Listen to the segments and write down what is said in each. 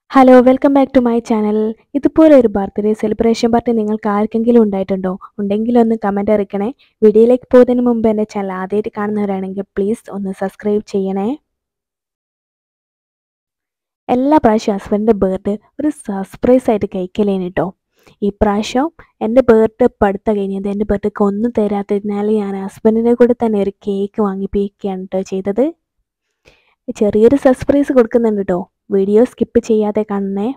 hello welcome back to my channel ഇതുപോലെ ഒരു birthday celebration party നിങ്ങൾക്ക് ആർക്കെങ്കിലും ഉണ്ടായിട്ടുണ്ടോ ഉണ്ടെങ്കിൽ ഒന്ന് കമൻ്റ് അറിയിക്കണേ വീഡിയോയിലേക്ക് പോകുന്നതിന് മുമ്പ് എൻ്റെ ചാനൽ ആദ്യമായിട്ട് കാണുന്നവരാണെങ്കിൽ പ്ലീസ് ഒന്ന് സബ്സ്ക്രൈബ് ചെയ്യണേ എല്ലാ പ്രാവശ്യവും ഹസ്ബൻഡിൻ്റെ ബർത്ത്ഡേ ഒരു സർപ്രൈസ് ആയിട്ട് കഴിക്കലേന് കേട്ടോ ഈ പ്രാവശ്യം എൻ്റെ ബർത്ത്ഡേ പഠിത്തം കഴിഞ്ഞത് എൻ്റെ ബർത്ത്ഡേക്ക് ഒന്നും തരാത്തതിനാൽ ഞാൻ ഹസ്ബൻഡിനെ കൂടെ തന്നെ ഒരു കേക്ക് വാങ്ങിപ്പിക്കുകയാണ് കേട്ടോ ചെയ്തത് ചെറിയൊരു സർപ്രൈസ് കൊടുക്കുന്നുണ്ട് കേട്ടോ വീഡിയോ സ്കിപ്പ് ചെയ്യാതെ കാണണേ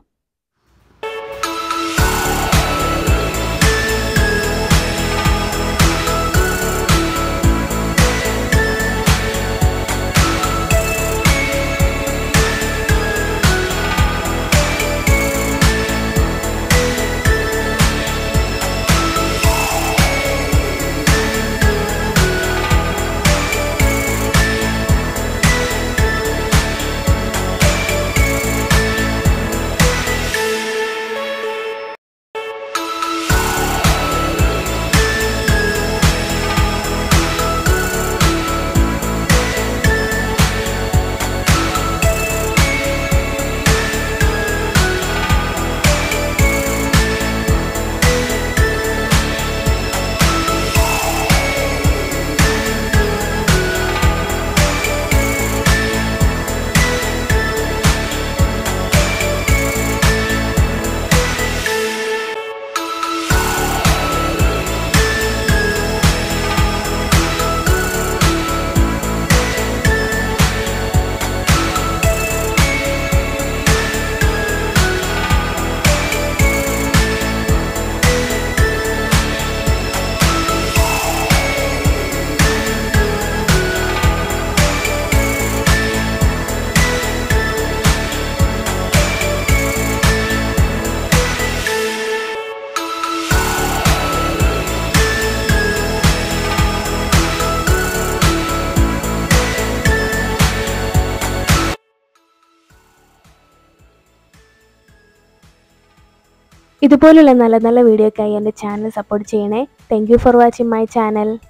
ഇതുപോലുള്ള നല്ല നല്ല വീഡിയോക്കായി എൻ്റെ ചാനൽ സപ്പോർട്ട് ചെയ്യണേ thank you for watching my channel